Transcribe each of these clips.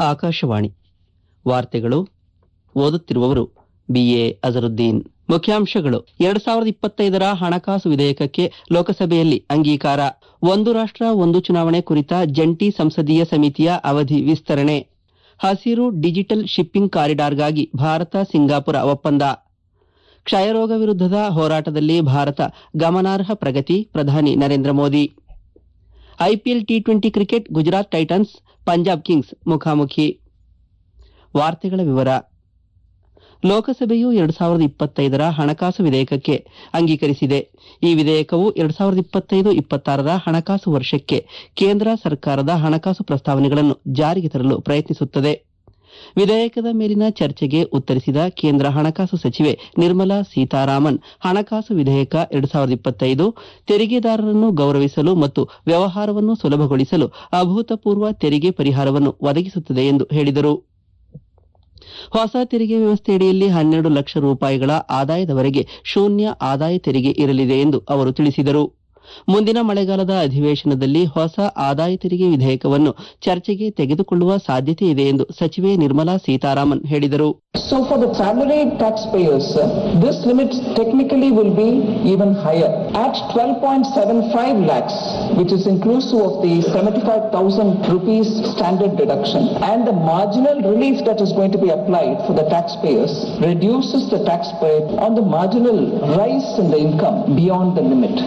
ಆಕಾಶವಾಣಿ ವಾರ್ತೆಗಳು ಓದುತ್ತಿರುವವರು ಬಿಎ ಅಜರುದ್ದೀನ್ ಮುಖ್ಯಾಂಶಗಳು ಎರಡ್ ಸಾವಿರದ ಇಪ್ಪತ್ತೈದರ ಹಣಕಾಸು ವಿಧೇಯಕಕ್ಕೆ ಲೋಕಸಭೆಯಲ್ಲಿ ಅಂಗೀಕಾರ ಒಂದು ರಾಷ್ಟ ಒಂದು ಚುನಾವಣೆ ಕುರಿತ ಜಂಟಿ ಸಂಸದೀಯ ಸಮಿತಿಯ ಅವಧಿ ವಿಸ್ತರಣೆ ಹಸಿರು ಡಿಜಿಟಲ್ ಶಿಪ್ಪಿಂಗ್ ಕಾರಿಡಾರ್ಗಾಗಿ ಭಾರತ ಸಿಂಗಾಪುರ ಒಪ್ಪಂದ ಕ್ಷಯರೋಗ ವಿರುದ್ಧದ ಹೋರಾಟದಲ್ಲಿ ಭಾರತ ಗಮನಾರ್ಹ ಪ್ರಗತಿ ಪ್ರಧಾನಿ Narendra Modi IPL T twenty cricket Gujarat titans Punjab kings ಮುಖಾಮುಖಿ ವಾರ್ತೆಗಳ ವಿವರ ಲೋಕಸಭೆಯು ಎರಡು ಸಾವಿರದ ಇಪ್ಪತ್ತೈದರ ಹಣಕಾಸು ವಿಧೇಯಕಕ್ಕೆ ಅಂಗೀಕರಿಸಿದೆ ಈ ವಿಧೇಯಕವು ಎರಡು ಸಾವಿರದ ಇಪ್ಪತ್ತೈದು ಇಪ್ಪತ್ತಾರರ ಹಣಕಾಸು ವರ್ಷಕ್ಕೆ ಕೇಂದ್ರ ಸರ್ಕಾರದ ಹಣಕಾಸು ಪ್ರಸ್ತಾವನೆಗಳನ್ನು ಜಾರಿಗೆ ತರಲು ಪ್ರಯತ್ನಿಸುತ್ತದೆ ವಿಧೇಯಕದ ಮೇಲಿನ ಚರ್ಚೆಗೆ ಉತ್ತರಿಸಿದ ಕೇಂದ್ರ ಹಣಕಾಸು ಸಚಿವೆ ನಿರ್ಮಲಾ ಸೀತಾರಾಮನ್ ಹಣಕಾಸು ವಿಧೇಯಕ ಎರಡು ಸಾವಿರದ ಇಪ್ಪತ್ತೈದು ತೆರಿಗೆದಾರರನ್ನು ಗೌರವಿಸಲು ಮತ್ತು ವ್ಯವಹಾರವನ್ನು ಸುಲಭಗೊಳಿಸಲು ಅಭೂತಪೂರ್ವ ತೆರಿಗೆ ಪರಿಹಾರವನ್ನು ಒದಗಿಸುತ್ತದೆ ಎಂದು ಹೇಳಿದರು ಹೊಸ ತೆರಿಗೆ ವ್ಯವಸ್ಥೆಯಡಿಯಲ್ಲಿ ಹನ್ನೆರಡು ಲಕ್ಷ ರೂಪಾಯಿಗಳ ಆದಾಯದವರೆಗೆ ಶೂನ್ಯ ಆದಾಯ ತೆರಿಗೆ ಇರಲಿದೆ ಎಂದು ಅವರು ತಿಳಿಸಿದರು ಮುಂದಿನ ಮಳೆಗಾಲದ ಅಧಿವೇಶನದಲ್ಲಿ ಹೊಸ ಆದಾಯ ತೆರಿಗೆ ವಿಧೇಯಕವನ್ನು ಚರ್ಚೆಗೆ ತೆಗೆದುಕೊಳ್ಳುವ ಸಾಧ್ಯತೆ ಇದೆ ಎಂದು ಸಚಿವೆ ನಿರ್ಮಲಾ ಸೀತಾರಾಮನ್ ಹೇಳಿದರು So for the salaried taxpayers, uh, this limit technically will be even higher at 12.75 lakhs, which is inclusive of the 75,000 rupees standard deduction. And the marginal relief that is going to be applied for the taxpayers reduces the tax paid on the marginal rise in the income beyond the limit.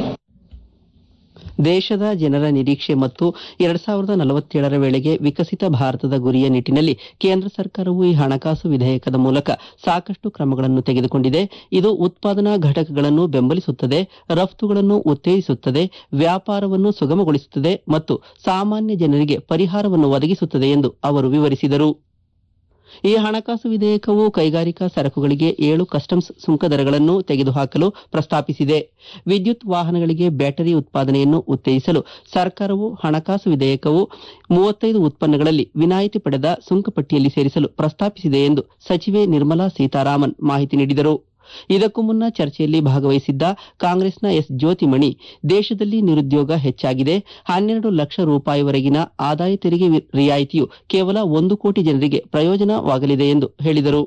ದೇಶದ ಜನರ ನಿರೀಕ್ಷೆ ಮತ್ತು ಎರಡ್ ಸಾವಿರದ ನಲವತ್ತೇಳರ ವೇಳೆಗೆ ವಿಕಸಿತ ಭಾರತದ ಗುರಿಯ ನಿಟ್ಟಿನಲ್ಲಿ ಕೇಂದ್ರ ಸರ್ಕಾರವು ಈ ಹಣಕಾಸು ವಿಧೇಯಕದ ಮೂಲಕ ಸಾಕಷ್ಟು ಕ್ರಮಗಳನ್ನು ತೆಗೆದುಕೊಂಡಿದೆ ಇದು ಉತ್ಪಾದನಾ ಘಟಕಗಳನ್ನು ಬೆಂಬಲಿಸುತ್ತದೆ ರಫ್ತುಗಳನ್ನು ಉತ್ತೇಜಿಸುತ್ತದೆ ವ್ಯಾಪಾರವನ್ನು ಸುಗಮಗೊಳಿಸುತ್ತದೆ ಮತ್ತು ಸಾಮಾನ್ಯ ಜನರಿಗೆ ಪರಿಹಾರವನ್ನು ಒದಗಿಸುತ್ತದೆ ಎಂದು ಅವರು ವಿವರಿಸಿದರು ಈ ಹಣಕಾಸು ವಿಧೇಯಕವು ಕೈಗಾರಿಕಾ ಸರಕುಗಳಿಗೆ ಏಳು ಕಸ್ಟಮ್ಸ್ ಸುಂಕ ದರಗಳನ್ನು ತೆಗೆದುಹಾಕಲು ಪ್ರಸ್ತಾಪಿಸಿದೆ ವಿದ್ಯುತ್ ವಾಹನಗಳಿಗೆ ಬ್ಯಾಟರಿ ಉತ್ಪಾದನೆಯನ್ನು ಉತ್ತೇಜಿಸಲು ಸರ್ಕಾರವು ಹಣಕಾಸು ವಿಧೇಯಕವು ಮೂವತ್ತೈದು ಉತ್ಪನ್ನಗಳಲ್ಲಿ ವಿನಾಯಿತಿ ಪಡೆದ ಸುಂಕ ಪಟ್ಟಿಯಲ್ಲಿ ಸೇರಿಸಲು ಪ್ರಸ್ತಾಪಿಸಿದೆ ಎಂದು ಸಚಿವೆ ನಿರ್ಮಲಾ ಸೀತಾರಾಮನ್ ಮಾಹಿತಿ ನೀಡಿದರು ಇದಕ್ಕೂ ಮುನ್ನ ಚರ್ಚೆಯಲ್ಲಿ ಭಾಗವಹಿಸಿದ್ದ ಕಾಂಗ್ರೆಸ್ನ ಎಸ್ ಜ್ಯೋತಿಮಣಿ ದೇಶದಲ್ಲಿ ನಿರುದ್ಯೋಗ ಹೆಚ್ಚಾಗಿದೆ ಹನ್ನೆರಡು ಲಕ್ಷ ರೂಪಾಯಿವರೆಗಿನ ಆದಾಯ ತೆರಿಗೆ ವಿ- ರಿಯಾಯಿತಿಯು ಕೇವಲ ಒಂದು ಕೋಟಿ ಜನರಿಗೆ ಪ್ರಯೋಜನವಾಗಲಿದೆ ಎಂದು ಹೇಳಿದರು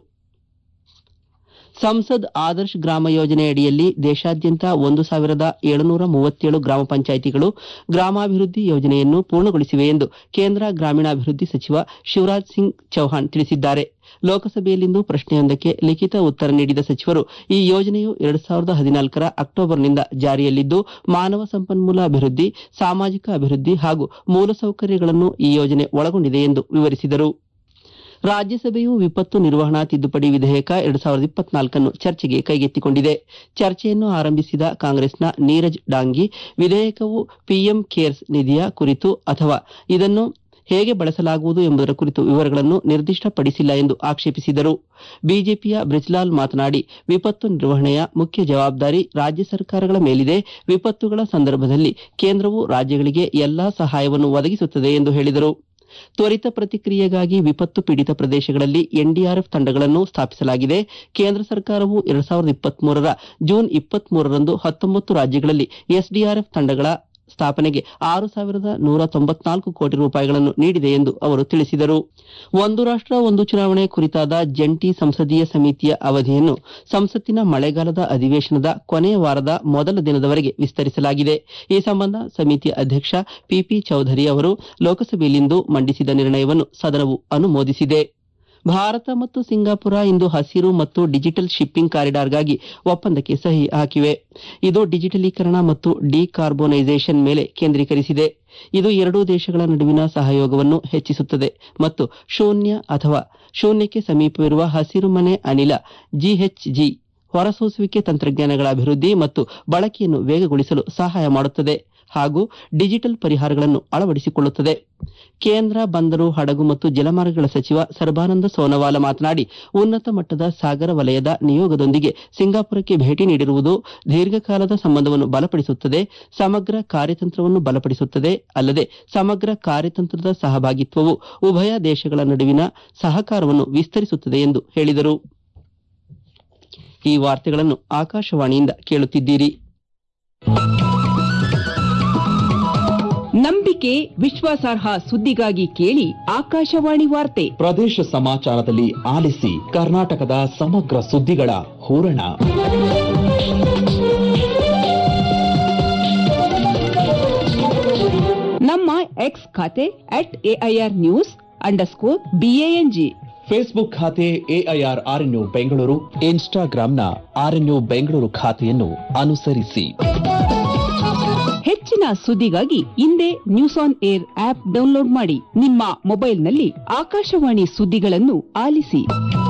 ಸಂಸದ್ ಆದರ್ಶ್ ಗ್ರಾಮ ಯೋಜನೆ ಅಡಿಯಲ್ಲಿ ದೇಶಾದ್ಯಂತ ಒಂದು ಸಾವಿರದ ಏಳುನೂರ ಮೂವತ್ತೇಳು ಗ್ರಾಮ ಪಂಚಾಯಿತಿಗಳು ಗ್ರಾಮಾಭಿವೃದ್ಧಿ ಯೋಜನೆಯನ್ನು ಪೂರ್ಣಗೊಳಿಸಿವೆ ಎಂದು ಕೇಂದ್ರ ಗ್ರಾಮೀಣಾಭಿವೃದ್ಧಿ ಸಚಿವ ಶಿವರಾಜ್ ಸಿಂಗ್ ಚೌಹಾಣ್ ತಿಳಿಸಿದ್ದಾರೆ ಲೋಕಸಭೆಯಲ್ಲಿಂದು ಪ್ರಶ್ನೆಯೊಂದಕ್ಕೆ ಲಿಖಿತ ಉತ್ತರ ನೀಡಿದ ಸಚಿವರು ಈ ಯೋಜನೆಯು ಎರಡು ಸಾವಿರದ ಹದಿನಾಲ್ಕರ ಅಕ್ಟೋಬರ್ನಿಂದ ಜಾರಿಯಲ್ಲಿದ್ದು ಮಾನವ ಸಂಪನ್ಮೂಲ ಅಭಿವೃದ್ಧಿ ಸಾಮಾಜಿಕ ಅಭಿವೃದ್ಧಿ ಹಾಗೂ ಮೂಲಸೌಕರ್ಯಗಳನ್ನು ಈ ಯೋಜನೆ ಒಳಗೊಂಡಿದೆ ಎಂದು ವಿವರಿಸಿದರು ರಾಜ್ಯಸಭೆಯು ವಿಪತ್ತು ನಿರ್ವಹಣಾ ತಿದ್ದುಪಡಿ ವಿಧೇಯಕ ಎರಡು ಸಾವಿರದ ಇಪ್ಪತ್ನಾಲ್ಕನ್ನು ಚರ್ಚೆಗೆ ಕೈಗೆತ್ತಿಕೊಂಡಿದೆ ಚರ್ಚೆಯನ್ನು ಆರಂಭಿಸಿದ ಕಾಂಗ್ರೆಸ್ನ ನೀರಜ್ ಡಾಂಗಿ ವಿಧೇಯಕವು ಪಿಎಂ ಕೇರ್ಸ್ ನಿಧಿಯ ಕುರಿತು ಅಥವಾ ಇದನ್ನು ಹೇಗೆ ಬಳಸಲಾಗುವುದು ಎಂಬುದರ ಕುರಿತು ವಿವರಗಳನ್ನು ನಿರ್ದಿಷ್ಟಪಡಿಸಿಲ್ಲ ಎಂದು ಆಕ್ಷೇಪಿಸಿದರು ಬಿಜೆಪಿಯ ಬ್ರಿಜ್ಲಾಲ್ ಮಾತನಾಡಿ ವಿಪತ್ತು ನಿರ್ವಹಣೆಯ ಮುಖ್ಯ ಜವಾಬ್ದಾರಿ ರಾಜ್ಯ ಸರ್ಕಾರಗಳ ಮೇಲಿದೆ ವಿಪತ್ತುಗಳ ಸಂದರ್ಭದಲ್ಲಿ ಕೇಂದ್ರವು ರಾಜ್ಯಗಳಿಗೆ ಎಲ್ಲಾ ಸಹಾಯವನ್ನು ಒದಗಿಸುತ್ತದೆ ಎಂದು ಹೇಳಿದರು ತ್ವರಿತ ಪ್ರತಿಕ್ರಿಯೆಗಾಗಿ ವಿಪತ್ತು ಪೀಡಿತ ಪ್ರದೇಶಗಳಲ್ಲಿ ಎನ್ಡಿಆರ್ಎಫ್ ತಂಡಗಳನ್ನು ಸ್ಥಾಪಿಸಲಾಗಿದೆ ಕೇಂದ್ರ ಸರ್ಕಾರವು ಎರಡ್ ಸಾವಿರದ ಇಪ್ಪತ್ಮೂರರ ಜೂನ್ ಇಪ್ಪತ್ಮೂರರಂದು ಹತ್ತೊಂಬತ್ತು ರಾಜ್ಯಗಳಲ್ಲಿ ಎಸ್ಡಿಆರ್ಎಫ್ ತಂಡಗಳ ಸ್ಥಾಪನೆಗೆ ಆರು ಸಾವಿರದ ನೂರ ತೊಂಬತ್ನಾಲ್ಕು ಕೋಟಿ ರೂಪಾಯಿಗಳನ್ನು ನೀಡಿದೆ ಎಂದು ಅವರು ತಿಳಿಸಿದರು ಒಂದು ರಾಷ್ಟ ಒಂದು ಚುನಾವಣೆ ಕುರಿತಾದ ಜಂಟಿ ಸಂಸದೀಯ ಸಮಿತಿಯ ಅವಧಿಯನ್ನು ಸಂಸತ್ತಿನ ಮಳೆಗಾಲದ ಅಧಿವೇಶನದ ಕೊನೆಯ ವಾರದ ಮೊದಲ ದಿನದವರೆಗೆ ವಿಸ್ತರಿಸಲಾಗಿದೆ ಈ ಸಂಬಂಧ ಸಮಿತಿಯ ಅಧ್ಯಕ್ಷ ಪಿಪಿ ಚೌಧರಿ ಅವರು ಲೋಕಸಭೆಯಲ್ಲಿಂದು ಮಂಡಿಸಿದ ನಿರ್ಣಯವನ್ನು ಸದನವು ಅನುಮೋದಿಸಿದೆ ಭಾರತ ಮತ್ತು ಸಿಂಗಾಪುರ ಇಂದು ಹಸಿರು ಮತ್ತು ಡಿಜಿಟಲ್ ಶಿಪ್ಪಿಂಗ್ ಕಾರಿಡಾರ್ಗಾಗಿ ಒಪ್ಪಂದಕ್ಕೆ ಸಹಿ ಹಾಕಿವೆ ಇದು ಡಿಜಿಟಲೀಕರಣ ಮತ್ತು ಡಿಕಾರ್ಬೋನೈಸೇಷನ್ ಮೇಲೆ ಕೇಂದ್ರೀಕರಿಸಿದೆ ಇದು ಎರಡೂ ದೇಶಗಳ ನಡುವಿನ ಸಹಯೋಗವನ್ನು ಹೆಚ್ಚಿಸುತ್ತದೆ ಮತ್ತು ಶೂನ್ಯ ಅಥವಾ ಶೂನ್ಯಕ್ಕೆ ಸಮೀಪವಿರುವ ಹಸಿರುಮನೆ ಅನಿಲ ಜಿಎಚ್ಜಿ ಹೊರಸೂಸುವಿಕೆ ತಂತ್ರಜ್ಞಾನಗಳ ಅಭಿವೃದ್ಧಿ ಮತ್ತು ಬಳಕೆಯನ್ನು ವೇಗಗೊಳಿಸಲು ಸಹಾಯ ಮಾಡುತ್ತದೆ ಹಾಗೂ ಡಿಜಿಟಲ್ ಪರಿಹಾರಗಳನ್ನು ಅಳವಡಿಸಿಕೊಳ್ಳುತ್ತದೆ ಕೇಂದ್ರ ಬಂದರು ಹಡಗು ಮತ್ತು ಜಲಮಾರ್ಗಗಳ ಸಚಿವ ಸರ್ಬಾನಂದ ಸೋನೋವಾಲ ಮಾತನಾಡಿ ಉನ್ನತ ಮಟ್ಟದ ಸಾಗರ ವಲಯದ ನಿಯೋಗದೊಂದಿಗೆ ಸಿಂಗಾಪುರಕ್ಕೆ ಭೇಟಿ ನೀಡಿರುವುದು ದೀರ್ಘಕಾಲದ ಸಂಬಂಧವನ್ನು ಬಲಪಡಿಸುತ್ತದೆ ಸಮಗ್ರ ಕಾರ್ಯತಂತ್ರವನ್ನು ಬಲಪಡಿಸುತ್ತದೆ ಅಲ್ಲದೆ ಸಮಗ್ರ ಕಾರ್ಯತಂತ್ರದ ಸಹಭಾಗಿತ್ವವು ಉಭಯ ದೇಶಗಳ ನಡುವಿನ ಸಹಕಾರವನ್ನು ವಿಸ್ತರಿಸುತ್ತದೆ ಎಂದು ಹೇಳಿದರು ಈ ವಾರ್ತೆಗಳನ್ನು ಆಕಾಶವಾಣಿಯಿಂದ ಕೇಳುತ್ತಿದ್ದೀರಿ ನಂಬಿಕೆ ವಿಶ್ವಾಸಾರ್ಹ ಸುದ್ದಿಗಾಗಿ ಕೇಳಿ ಆಕಾಶವಾಣಿ ವಾರ್ತೆ ಪ್ರದೇಶ ಸಮಾಚಾರದಲ್ಲಿ ಆಲಿಸಿ ಕರ್ನಾಟಕದ ಸಮಗ್ರ ಸುದ್ದಿಗಳ ಹೂರಣ ನಮ್ಮ ಎಕ್ಸ್ ಖಾತೆ at AIR news underscore B A N G Facebook ಖಾತೆ ಎಐಆರ್ ಆರ್ಎನ್ಯು ಬೆಂಗಳೂರು ಇನ್ಸ್ಟಾಗ್ರಾಂನ ಆರ್ಎನ್ಯು ಬೆಂಗಳೂರು ಖಾತೆಯನ್ನು ಅನುಸರಿಸಿ ಹೆಚ್ಚಿನ ಸುದ್ದಿಗಾಗಿ ಹಿಂದೆ news on air app download ಮಾಡಿ ನಿಮ್ಮ ಮೊಬೈಲ್ನಲ್ಲಿ ಆಕಾಶವಾಣಿ ಸುದ್ದಿಗಳನ್ನು ಆಲಿಸಿ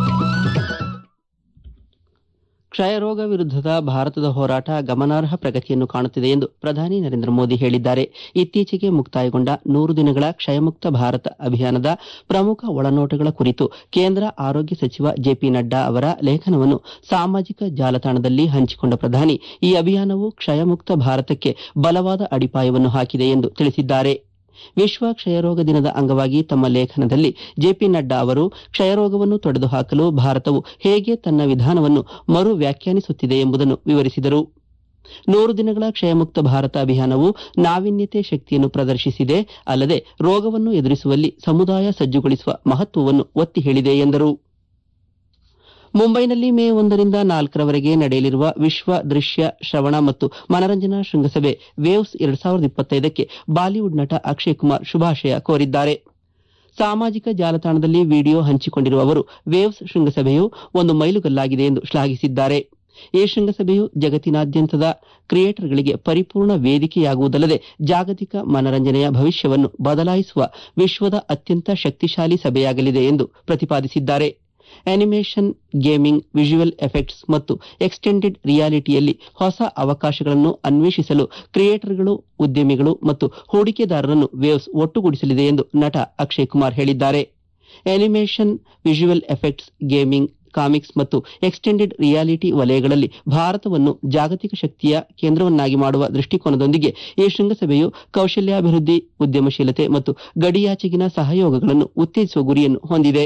ಕ್ಷಯರೋಗ ವಿರುದ್ಧದ ಭಾರತದ ಹೋರಾಟ ಗಮನಾರ್ಹ ಪ್ರಗತಿಯನ್ನು ಕಾಣುತ್ತಿದೆ ಎಂದು ಪ್ರಧಾನಿ ನರೇಂದ್ರ ಮೋದಿ ಹೇಳಿದ್ದಾರೆ ಇತ್ತೀಚೆಗೆ ಮುಕ್ತಾಯಗೊಂಡ ನೂರು ದಿನಗಳ ಕ್ಷಯಮುಕ್ತ ಭಾರತ ಅಭಿಯಾನದ ಪ್ರಮುಖ ಒಳನೋಟಗಳ ಕುರಿತು ಕೇಂದ್ರ ಆರೋಗ್ಯ ಸಚಿವ ಜೆಪಿ ನಡ್ಡಾ ಅವರ ಲೇಖನವನ್ನು ಸಾಮಾಜಿಕ ಜಾಲತಾಣದಲ್ಲಿ ಹಂಚಿಕೊಂಡ ಪ್ರಧಾನಿ ಈ ಅಭಿಯಾನವು ಕ್ಷಯಮುಕ್ತ ಭಾರತಕ್ಕೆ ಬಲವಾದ ಅಡಿಪಾಯವನ್ನು ಹಾಕಿದೆ ಎಂದು ತಿಳಿಸಿದ್ದಾರೆ ವಿಶ್ವ ಕ್ಷಯರೋಗ ದಿನದ ಅಂಗವಾಗಿ ತಮ್ಮ ಲೇಖನದಲ್ಲಿ ಜೆಪಿ ನಡ್ಡಾ ಅವರು ಕ್ಷಯರೋಗವನ್ನು ತೊಡೆದುಹಾಕಲು ಭಾರತವು ಹೇಗೆ ತನ್ನ ವಿಧಾನವನ್ನು ಮರು ವ್ಯಾಖ್ಯಾನಿಸುತ್ತಿದೆ ಎಂಬುದನ್ನು ವಿವರಿಸಿದರು ನೂರು ದಿನಗಳ ಕ್ಷಯಮುಕ್ತ ಭಾರತ ಅಭಿಯಾನವು ನಾವೀನ್ಯತೆ ಶಕ್ತಿಯನ್ನು ಪ್ರದರ್ಶಿಸಿದೆ ಅಲ್ಲದೆ ರೋಗವನ್ನು ಎದುರಿಸುವಲ್ಲಿ ಸಮುದಾಯ ಸಜ್ಜುಗೊಳಿಸುವ ಮಹತ್ವವನ್ನು ಒತ್ತಿ ಹೇಳಿದೆ ಎಂದರು ಮುಂಬೈನಲ್ಲಿ ಮೇ ಒಂದರಿಂದ ನಾಲ್ಕರವರೆಗೆ ನಡೆಯಲಿರುವ ವಿಶ್ವ ದೃಶ್ಯ ಶ್ರವಣ ಮತ್ತು ಮನರಂಜನಾ ಶೃಂಗಸಭೆ ವೇವ್ಸ್ ಎರಡ್ ಸಾವಿರದ ಇಪ್ಪತ್ತೈದಕ್ಕೆ ಬಾಲಿವುಡ್ ನಟ ಅಕ್ಷಯ್ ಕುಮಾರ್ ಶುಭಾಶಯ ಕೋರಿದ್ದಾರೆ ಸಾಮಾಜಿಕ ಜಾಲತಾಣದಲ್ಲಿ ವಿಡಿಯೋ ಹಂಚಿಕೊಂಡಿರುವ ಅವರು ವೇವ್ಸ್ ಶೃಂಗಸಭೆಯು ಒಂದು ಮೈಲುಗಲ್ಲಾಗಿದೆ ಎಂದು ಶ್ಲಾಘಿಸಿದ್ದಾರೆ ಈ ಶೃಂಗಸಭೆಯು ಜಗತ್ತಿನಾದ್ಯಂತದ ಕ್ರಿಯೇಟರ್ಗಳಿಗೆ ಪರಿಪೂರ್ಣ ವೇದಿಕೆಯಾಗುವುದಲ್ಲದೆ ಜಾಗತಿಕ ಮನರಂಜನೆಯ ಭವಿಷ್ಯವನ್ನು ಬದಲಾಯಿಸುವ ವಿಶ್ವದ ಅತ್ಯಂತ ಶಕ್ತಿಶಾಲಿ ಸಭೆಯಾಗಲಿದೆ ಎಂದು ಪ್ರತಿಪಾದಿಸಿದ್ದಾರೆ ಅನಿಮೇಷನ್ ಗೇಮಿಂಗ್ ವಿಜುವಲ್ ಎಫೆಕ್ಟ್ಸ್ ಮತ್ತು ಎಕ್ಸ್ಟೆಂಡೆಡ್ ರಿಯಾಲಿಟಿಯಲ್ಲಿ ಹೊಸ ಅವಕಾಶಗಳನ್ನು ಅನ್ವೇಷಿಸಲು ಕ್ರಿಯೇಟರ್ಗಳು ಉದ್ಯಮಿಗಳು ಮತ್ತು ಹೂಡಿಕೆದಾರರನ್ನು ವೇವ್ಸ್ ಒಟ್ಟುಗೂಡಿಸಲಿದೆ ಎಂದು ನಟ ಅಕ್ಷಯ್ ಕುಮಾರ್ ಹೇಳಿದ್ದಾರೆ animation visual effects gaming comics ಮತ್ತು ಎಕ್ಸ್ಟೆಂಡೆಡ್ ರಿಯಾಲಿಟಿ ವಲಯಗಳಲ್ಲಿ ಭಾರತವನ್ನು ಜಾಗತಿಕ ಶಕ್ತಿಯ ಕೇಂದ್ರವನ್ನಾಗಿ ಮಾಡುವ ದೃಷ್ಟಿಕೋನದೊಂದಿಗೆ ಈ ಶೃಂಗಸಭೆಯು ಕೌಶಲ್ಯಾಭಿವೃದ್ಧಿ ಉದ್ಯಮಶೀಲತೆ ಮತ್ತು ಗಡಿಯಾಚೆಗಿನ ಸಹಯೋಗಗಳನ್ನು ಉತ್ತೇಜಿಸುವ ಗುರಿಯನ್ನು ಹೊಂದಿದೆ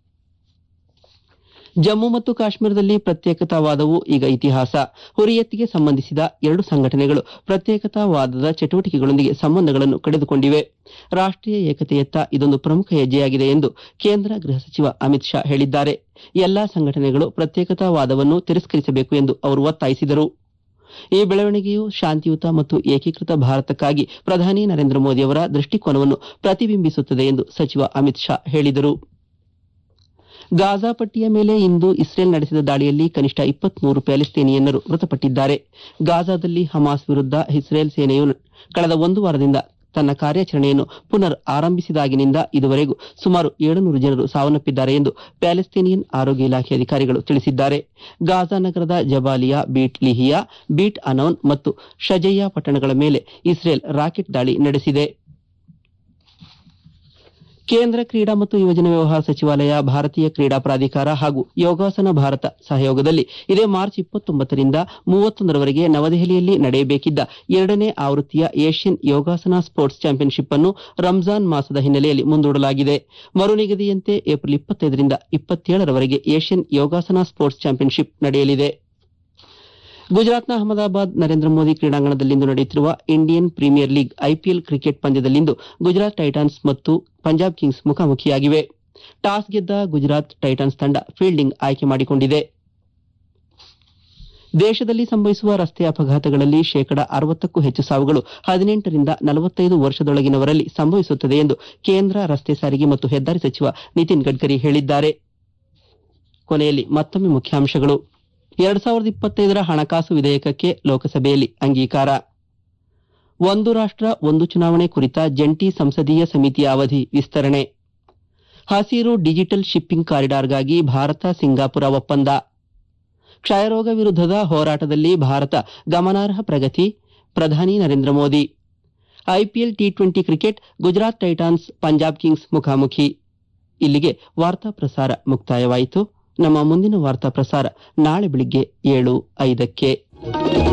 ಜಮ್ಮು ಮತ್ತು ಕಾಶ್ಮೀರದಲ್ಲಿ ಪ್ರತ್ಯೇಕತಾವಾದವು ಈಗ ಇತಿಹಾಸ ಹುರಿಯತ್ತಿಗೆ ಸಂಬಂಧಿಸಿದ ಎರಡು ಸಂಘಟನೆಗಳು ಪ್ರತ್ಯೇಕತಾವಾದದ ಚಟುವಟಿಕೆಗಳೊಂದಿಗೆ ಸಂಬಂಧಗಳನ್ನು ಕಡಿದುಕೊಂಡಿವೆ ರಾಷ್ಟೀಯ ಏಕತೆಯತ್ತ ಇದೊಂದು ಪ್ರಮುಖ ಹೆಜ್ಜೆಯಾಗಿದೆ ಎಂದು ಕೇಂದ್ರ ಗೃಹ ಸಚಿವ ಅಮಿತ್ ಶಾ ಹೇಳಿದ್ದಾರೆ ಎಲ್ಲಾ ಸಂಘಟನೆಗಳು ಪ್ರತ್ಯೇಕತಾವಾದವನ್ನು ತಿರಸ್ಕರಿಸಬೇಕು ಎಂದು ಅವರು ಒತ್ತಾಯಿಸಿದರು ಈ ಬೆಳವಣಿಗೆಯು ಶಾಂತಿಯುತ ಮತ್ತು ಏಕೀಕೃತ ಭಾರತಕ್ಕಾಗಿ ಪ್ರಧಾನಿ ನರೇಂದ್ರ ಮೋದಿ ಅವರ ದೃಷ್ಟಿಕೋನವನ್ನು ಪ್ರತಿಬಿಂಬಿಸುತ್ತದೆ ಎಂದು ಸಚಿವ ಅಮಿತ್ ಶಾ ಹೇಳಿದರು ಗಾಜಾ ಪಟ್ಟಿಯ ಮೇಲೆ ಇಂದು ಇಸ್ರೇಲ್ ನಡೆಸಿದ ದಾಳಿಯಲ್ಲಿ ಕನಿಷ್ಠ ಇಪ್ಪತ್ಮೂರು ಪ್ಯಾಲೆಸ್ತೇನಿಯನ್ನರು ಮೃತಪಟ್ಟಿದ್ದಾರೆ ಗಾಜಾದಲ್ಲಿ ಹಮಾಸ್ ವಿರುದ್ಧ ಇಸ್ರೇಲ್ ಸೇನೆಯು ಕಳೆದ ಒಂದು ವಾರದಿಂದ ತನ್ನ ಕಾರ್ಯಾಚರಣೆಯನ್ನು ಪುನರ್ ಆರಂಭಿಸಿದಾಗಿನಿಂದ ಇದುವರೆಗೂ ಸುಮಾರು ಏಳುನೂರು ಜನರು ಸಾವನ್ನಪ್ಪಿದ್ದಾರೆ ಎಂದು ಪ್ಯಾಲೆಸ್ತೇನಿಯನ್ ಆರೋಗ್ಯ ಇಲಾಖೆ ಅಧಿಕಾರಿಗಳು ತಿಳಿಸಿದ್ದಾರೆ ಗಾಜಾ ನಗರದ ಜಬಾಲಿಯಾ ಬೀಟ್ ಲಿಹಿಯಾ ಬೀಟ್ ಅನೌನ್ ಮತ್ತು ಶಜಯ್ಯ ಪಟ್ಟಣಗಳ ಮೇಲೆ ಇಸ್ರೇಲ್ ರಾಕೆಟ್ ದಾಳಿ ನಡೆಸಿದೆ ಕೇಂದ್ರ ಕ್ರೀಡಾ ಮತ್ತು ಯುವಜನ ವ್ಯವಹಾರ ಸಚಿವಾಲಯ ಭಾರತೀಯ ಕ್ರೀಡಾ ಪ್ರಾಧಿಕಾರ ಹಾಗೂ ಯೋಗಾಸನ ಭಾರತ ಸಹಯೋಗದಲ್ಲಿ ಇದೇ ಮಾರ್ಚ್ ಇಪ್ಪತ್ತೊಂಬತ್ತರಿಂದ ಮೂವತ್ತೊಂದರವರೆಗೆ ನವದೆಹಲಿಯಲ್ಲಿ ನಡೆಯಬೇಕಿದ್ದ ಎರಡನೇ ಆವೃತ್ತಿಯ ಏಷ್ಯನ್ ಯೋಗಾಸನ ಸ್ಪೋರ್ಟ್ಸ್ ಚಾಂಪಿಯನ್ಶಿಪ್ ಅನ್ನು ರಂಜಾನ್ ಮಾಸದ ಹಿನ್ನೆಲೆಯಲ್ಲಿ ಮುಂದೂಡಲಾಗಿದೆ ಮರುನಿಗದಿಯಂತೆ ಏಪ್ರಿಲ್ ಇಪ್ಪತ್ತೈದರಿಂದ ಇಪ್ಪತ್ತೇಳರವರೆಗೆ ಏಷ್ಯನ್ ಯೋಗಾಸನ ಸ್ಪೋರ್ಟ್ಸ್ ಚಾಂಪಿಯನ್ಶಿಪ್ ನಡೆಯಲಿದೆ ಗುಜರಾತ್ನ ಅಹಮದಾಬಾದ್ ನರೇಂದ್ರ ಮೋದಿ ಕ್ರೀಡಾಂಗಣದಲ್ಲಿಂದು ನಡೆಯುತ್ತಿರುವ Indian premier league IPL cricket ಪಂದ್ಯದಲ್ಲಿಂದು ಗುಜರಾತ್ ಟೈಟಾನ್ಸ್ ಮತ್ತು ಪಂಜಾಬ್ ಕಿಂಗ್ಸ್ ಮುಖಾಮುಖಿಯಾಗಿವೆ ಟಾಸ್ ಗೆದ್ದ ಗುಜರಾತ್ ಟೈಟಾನ್ಸ್ ತಂಡ ಫೀಲ್ಡಿಂಗ್ ಆಯ್ಕೆ ಮಾಡಿಕೊಂಡಿದೆ ದೇಶದಲ್ಲಿ ಸಂಭವಿಸುವ ರಸ್ತೆ ಅಪಘಾತಗಳಲ್ಲಿ ಶೇಕಡ ಅರವತ್ತಕ್ಕೂ ಹೆಚ್ಚು ಸಾವುಗಳು ಹದಿನೆಂಟರಿಂದ ನಲವತ್ತೈದು ವರ್ಷದೊಳಗಿನವರಲ್ಲಿ ಸಂಭವಿಸುತ್ತದೆ ಎಂದು ಕೇಂದ್ರ ರಸ್ತೆ ಸಾರಿಗೆ ಮತ್ತು ಹೆದ್ದಾರಿ ಸಚಿವ ನಿತಿನ್ ಗಡ್ಕರಿ ಹೇಳಿದ್ದಾರೆ ಕೊನೆಯಲ್ಲಿ ಮತ್ತೊಮ್ಮೆ ಮುಖ್ಯಾಂಶಗಳು ಎರಡ್ ಸಾವಿರದ ಇಪ್ಪತ್ತೈದರ ಹಣಕಾಸು ವಿಧೇಯಕಕ್ಕೆ ಲೋಕಸಭೆಯಲ್ಲಿ ಅಂಗೀಕಾರ ಒಂದು ರಾಷ್ಟ್ರ ಒಂದು ಚುನಾವಣೆ ಕುರಿತ ಜಂಟಿ ಸಂಸದೀಯ ಸಮಿತಿಯ ಅವಧಿ ವಿಸ್ತರಣೆ ಹಸಿರು ಡಿಜಿಟಲ್ ಶಿಪ್ಪಿಂಗ್ ಕಾರಿಡಾರ್ಗಾಗಿ ಭಾರತ ಸಿಂಗಾಪುರ ಒಪ್ಪಂದ ಕ್ಷಯರೋಗ ವಿರುದ್ಧದ ಹೋರಾಟದಲ್ಲಿ ಭಾರತ ಗಮನಾರ್ಹ ಪ್ರಗತಿ ಪ್ರಧಾನಿ Narendra Modi IPL T twenty cricket Gujarat titans Punjab kings ಮುಖಾಮುಖಿ ಇಲ್ಲಿಗೆ ವಾರ್ತಾ ಪ್ರಸಾರ ಮುಕ್ತಾಯವಾಯಿತು ನಮ್ಮ ಮುಂದಿನ ವಾರ್ತಾ ಪ್ರಸಾರ ನಾಳೆ ಬೆಳಿಗ್ಗೆ ಏಳು ಐದಕ್ಕೆ